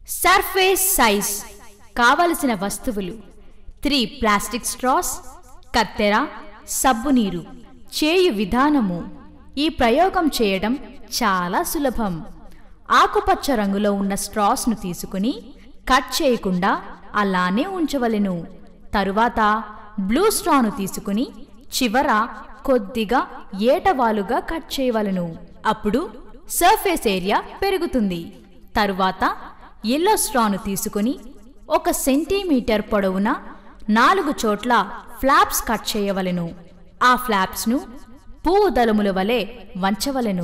surface size కావలసిన వస్తువులు three plastic straws కత్తెర సబ్బు నీరు చేయు విధానము ఈ ప్రయోగం చేయడం చాలా సులభం ఆకుపచ్చ రంగులో ఉన్న స్ట్రాస్ను తీసుకుని కట్ చేయకుండా అలానే ఉంచవలెను తరువాత బ్లూ స్ట్రాను తీసుకుని చివర కొద్దిగా ఏటవాలుగా కట్ చేయవలెను అప్పుడు సర్ఫేస్ ఏరియా పెరుగుతుంది తరువాత ఎల్లో స్ట్రాను తీసుకుని ఒక సెంటీమీటర్ పొడవున నాలుగు చోట్ల ఫ్లాప్స్ కట్ చేయవలెను ఆ ఫ్లాప్స్ను పువ్వు దళముల వలె వంచవలెను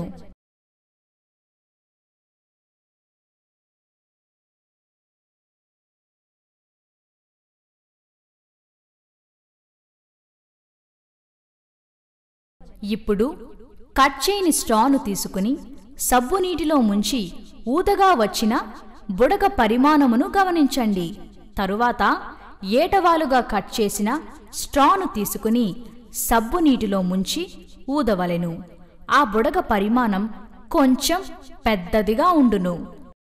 ఇప్పుడు కట్ చేయని స్ట్రాను తీసుకుని సబ్బు నీటిలో ముంచి ఊదగా వచ్చిన బుడగ పరిమాణమును గమనించండి తరువాత ఏటవాలుగా కట్ చేసిన స్ట్రాను తీసుకుని సబ్బు నీటిలో ముంచి ఊదవలెను ఆ బుడగ పరిమాణం కొంచెం పెద్దదిగా ఉండును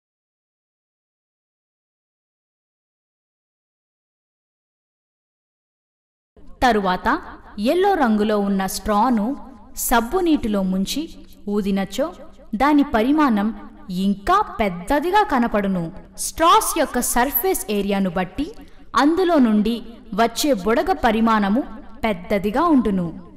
తరువాత ఎల్లో రంగులో ఉన్న స్ట్రాను సబ్బు నీటిలో ముంచి ఊదినచో దాని పరిమాణం ఇంకా పెద్దదిగా కనపడును స్ట్రాస్ యొక్క సర్ఫేస్ ఏరియాను బట్టి అందులో నుండి వచ్చే బుడగ పరిమాణము పెద్దదిగా ఉండును